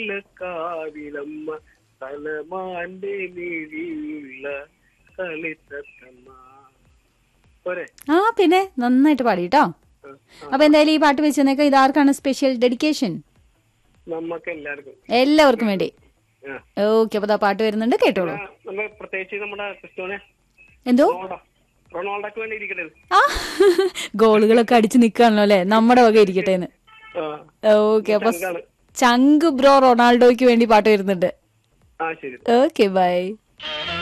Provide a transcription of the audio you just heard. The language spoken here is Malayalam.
കാവിലമ്മ തലമാന്റെ നീതിയുള്ള കളിത്തത്തമ്മ പോരെ ആ പിന്നെ നന്നായിട്ട് പാടി കേട്ടോ ആ, ആ. അപ്പൊ എന്തായാലും ഈ പാട്ട് വെച്ചെന്നേക്കാം ഇത് ആർക്കാണ് സ്പെഷ്യൽ ഡെഡിക്കേഷൻ നമ്മക്ക് എല്ലാവർക്കും എല്ലാവർക്കും വേണ്ടി ആ. ഓക്കെ അപ്പൊ ദാ പാട്ട് വരുന്നുണ്ട് കേട്ടോളൂ ആ, നമ്മ പ്രത്യേകിച്ച് നമ്മുടെ ക്രിസ്തുവിനെ എന്തോ റൊണാൾഡോ റൊണാൾഡോക്ക് വേണ്ടി ഇരിക്കട്ടെ ആ ഗോളുകളൊക്കെ അടിച്ചു നിക്കാണല്ലോ അല്ലെ നമ്മുടെ വക ഇരിക്കട്ടെ എന്ന് ആ ഓക്കെ അപ്പൊ ചങ്കാണ്. ചങ്ക് ബ്രോ റൊണാൾഡോയ്ക്ക് വേണ്ടി പാട്ട് വരുന്നുണ്ട് ആ ശരി ഓക്കെ ബൈ ആ